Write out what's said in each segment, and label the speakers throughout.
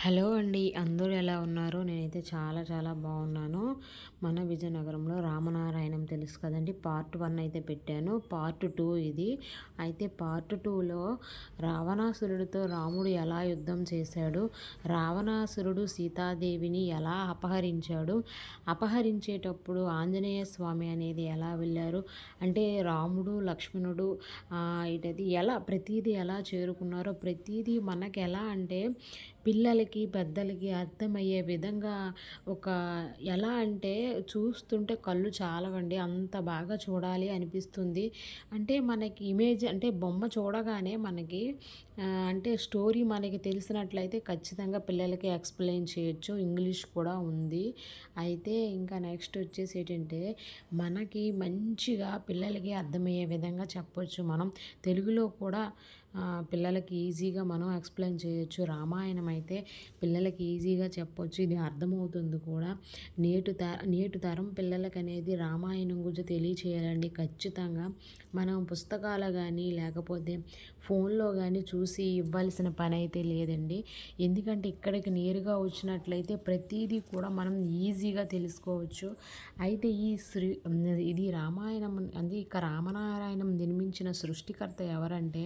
Speaker 1: Hello అండి అందరూ ఎలా ఉన్నారు నేనైతే చాలా చాలా బాగున్నాను మన విజయనగరంలో రామనారాయణం తెలుసు కదండి పార్ట్ వన్ అయితే పెట్టాను పార్ట్ టూ ఇది అయితే పార్ట్ టూలో రావణాసురుడితో రాముడు ఎలా యుద్ధం చేశాడు రావణాసురుడు సీతాదేవిని ఎలా అపహరించాడు అపహరించేటప్పుడు ఆంజనేయ స్వామి అనేది ఎలా వెళ్ళారు అంటే రాముడు లక్ష్మణుడు ఆ, ఇటది ఎలా ప్రతిదీ ఎలా చేరుకున్నారో ప్రతిదీ మనకి ఎలా అంటే పిల్లలకి పెద్దలకి అర్థమయ్యే విధంగా ఒక ఎలా అంటే చూస్తుంటే కళ్ళు చాలవండి అంత బాగా చూడాలి అనిపిస్తుంది అంటే మనకి ఇమేజ్ అంటే బొమ్మ చూడగానే మనకి ఆ, అంటే స్టోరీ మనకి తెలిసినట్లయితే ఖచ్చితంగా పిల్లలకి ఎక్స్ప్లెయిన్ చేయొచ్చు ఇంగ్లీష్ కూడా ఉంది అయితే ఇంకా నెక్స్ట్ వచ్చేసి ఏంటంటే మనకి మంచిగా పిల్లలకి అర్థమయ్యే విధంగా చెప్పొచ్చు మనం తెలుగులో కూడా ఆ, పిల్లలకి ఈజీగా మనం ఎక్స్ప్లెయిన్ చేయొచ్చు రామాయణం అయితే పిల్లలకి ఈజీగా చెప్పొచ్చు ఇది అర్థమవుతుంది కూడా నేటి త నేటి తరం పిల్లలకి అనేది రామాయణం గురించి తెలియచేయాలండి ఖచ్చితంగా మనం పుస్తకాలు కానీ లేకపోతే ఫోన్లో కానీ చూసి ఇవ్వాల్సిన పని అయితే లేదండి ఎందుకంటే ఇక్కడికి నేరుగా వచ్చినట్లయితే ప్రతిదీ కూడా మనం ఈజీగా తెలుసుకోవచ్చు అయితే ఈ శ్రీ ఇది రామాయణం అది ఇక రామనారాయణం నిర్మించిన సృష్టికర్త ఎవరంటే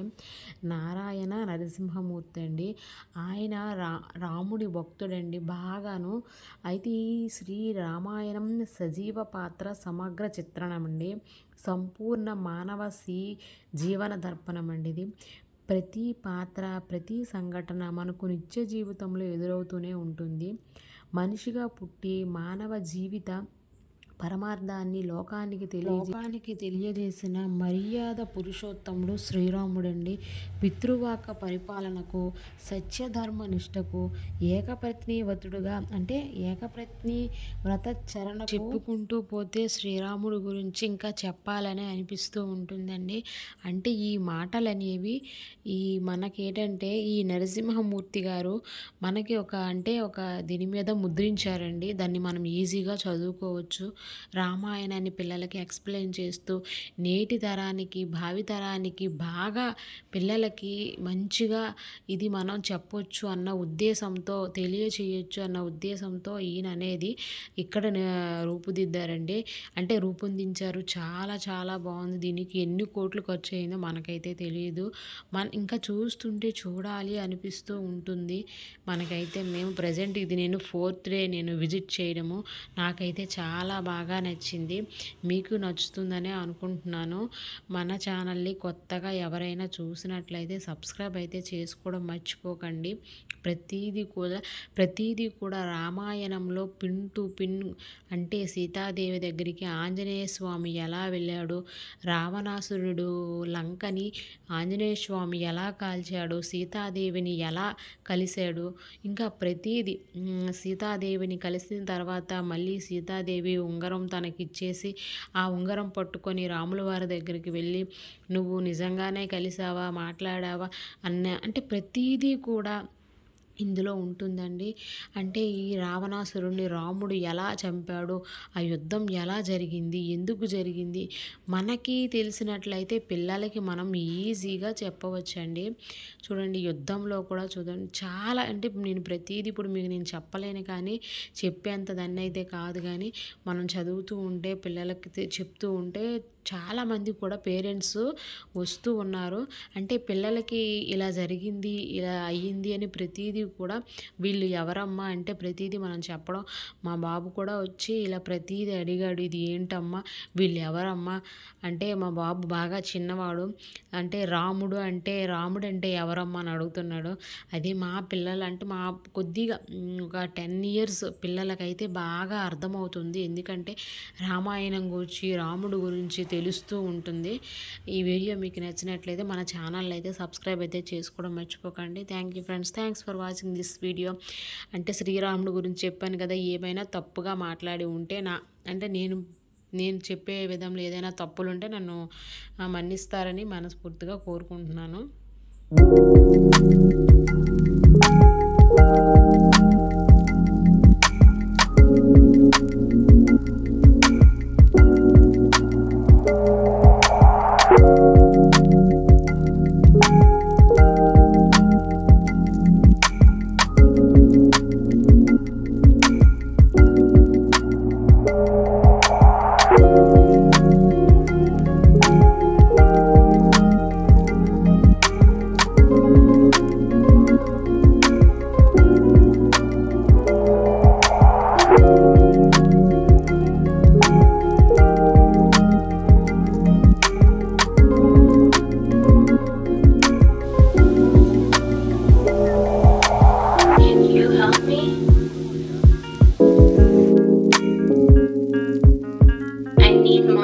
Speaker 1: నారాయణ నరసింహమూర్తి అండి ఆయన రా రాముడి భక్తుడండి బాగాను అయితే ఈ శ్రీ రామాయణం సజీవ పాత్ర సమగ్ర చిత్రణం అండి సంపూర్ణ మానవ సి జీవన దర్పణం అండి ఇది ప్రతి పాత్ర ప్రతి సంఘటన మనకు నిత్య జీవితంలో ఎదురవుతూనే ఉంటుంది మనిషిగా పుట్టి మానవ జీవిత పరమార్థాన్ని లోకానికి తెలియ లోకానికి తెలియజేసిన మర్యాద పురుషోత్తముడు శ్రీరాముడండి పితృవాక పరిపాలనకు సత్యధర్మ నిష్టకు ఏకపత్నివతుడుగా అంటే ఏకపత్ని వ్రతచరణ చెప్పుకుంటూ పోతే శ్రీరాముడు గురించి ఇంకా చెప్పాలని అనిపిస్తూ ఉంటుందండి అంటే ఈ మాటలు అనేవి ఈ మనకేంటంటే ఈ నరసింహమూర్తి గారు మనకి ఒక అంటే ఒక దీని మీద ముద్రించారండి దాన్ని మనం ఈజీగా చదువుకోవచ్చు రామాయణాన్ని పిల్లలకి ఎక్స్ప్లెయిన్ చేస్తూ నేటి తరానికి భావి తరానికి బాగా పిల్లలకి మంచిగా ఇది మనం చెప్పొచ్చు అన్న ఉద్దేశంతో తెలియచేయొచ్చు అన్న ఉద్దేశంతో ఈయన అనేది ఇక్కడ నే- రూపుదిద్దారండి అంటే రూపొందించారు చాలా చాలా బాగుంది దీనికి ఎన్ని కోట్లు ఖర్చు అయిందో మనకైతే తెలియదు మన ఇంకా చూస్తుంటే చూడాలి అనిపిస్తూ ఉంటుంది మనకైతే మేము ప్రజెంట్ ఇది నేను ఫోర్త్ డే నేను విజిట్ చేయడము నాకైతే చాలా బాగా నచ్చింది మీకు నచ్చుతుందనే అనుకుంటున్నాను మన ఛానల్ని కొత్తగా ఎవరైనా చూసినట్లయితే సబ్స్క్రైబ్ అయితే చేసుకోవడం మర్చిపోకండి ప్రతీది కూడా ప్రతీది కూడా రామాయణంలో పిన్ టు పిన్ అంటే సీతాదేవి దగ్గరికి ఆంజనేయ స్వామి ఎలా వెళ్ళాడు రావణాసురుడు లంకని ఆంజనేయ స్వామి ఎలా కాల్చాడు సీతాదేవిని ఎలా కలిశాడు ఇంకా ప్రతీది మ్, సీతాదేవిని కలిసిన తర్వాత మళ్ళీ సీతాదేవి ఉంగరం తనకిచ్చేసి ఆ ఉంగరం పట్టుకొని రాముల వారి దగ్గరికి వెళ్ళి నువ్వు నిజంగానే కలిసావా మాట్లాడావా అన్న అంటే ప్రతీదీ కూడా ఇందులో ఉంటుందండి అంటే ఈ రావణాసురుడిని రాముడు ఎలా చంపాడు ఆ యుద్ధం ఎలా జరిగింది ఎందుకు జరిగింది మనకి తెలిసినట్లయితే పిల్లలకి మనం ఈజీగా చెప్పవచ్చండి చూడండి యుద్ధంలో కూడా చూడండి చాలా అంటే నేను ప్రతిదీ ఇప్పుడు మీకు నేను చెప్పలేను కానీ చెప్పేంత దాన్ని అయితే కాదు కానీ మనం చదువుతూ ఉంటే పిల్లలకి తె- చెప్తూ ఉంటే చాలామంది కూడా పేరెంట్స్ వస్తూ ఉన్నారు అంటే పిల్లలకి ఇలా జరిగింది ఇలా అయ్యింది అని ప్రతిదీ కూడా వీళ్ళు ఎవరమ్మా అంటే ప్రతిదీ మనం చెప్పడం మా బాబు కూడా వచ్చి ఇలా ప్రతిదీ అడిగాడు ఇది ఏంటమ్మా వీళ్ళు ఎవరమ్మా అంటే మా బాబు బాగా చిన్నవాడు అంటే రాముడు అంటే రాముడు అంటే ఎవరమ్మా అని అడుగుతున్నాడు అదే మా పిల్లలు అంటే మా కొద్దిగా మ్, ఒక టెన్ ఇయర్స్ పిల్లలకైతే బాగా అర్థమవుతుంది ఎందుకంటే రామాయణం గురించి రాముడు గురించి తెలుస్తూ ఉంటుంది ఈ వీడియో మీకు నచ్చినట్లయితే మన ఛానల్ అయితే సబ్స్క్రైబ్ అయితే చేసుకోవడం మర్చిపోకండి thank you friends thanks for watching this video అంటే శ్రీరాముడు గురించి చెప్పాను కదా ఏమైనా తప్పుగా మాట్లాడి ఉంటే నా అంటే నేను నేను చెప్పే విధంలో ఏదైనా తప్పులుంటే నన్ను ఆ, మన్నిస్తారని మనస్ఫూర్తిగా కోరుకుంటున్నాను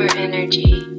Speaker 2: energy.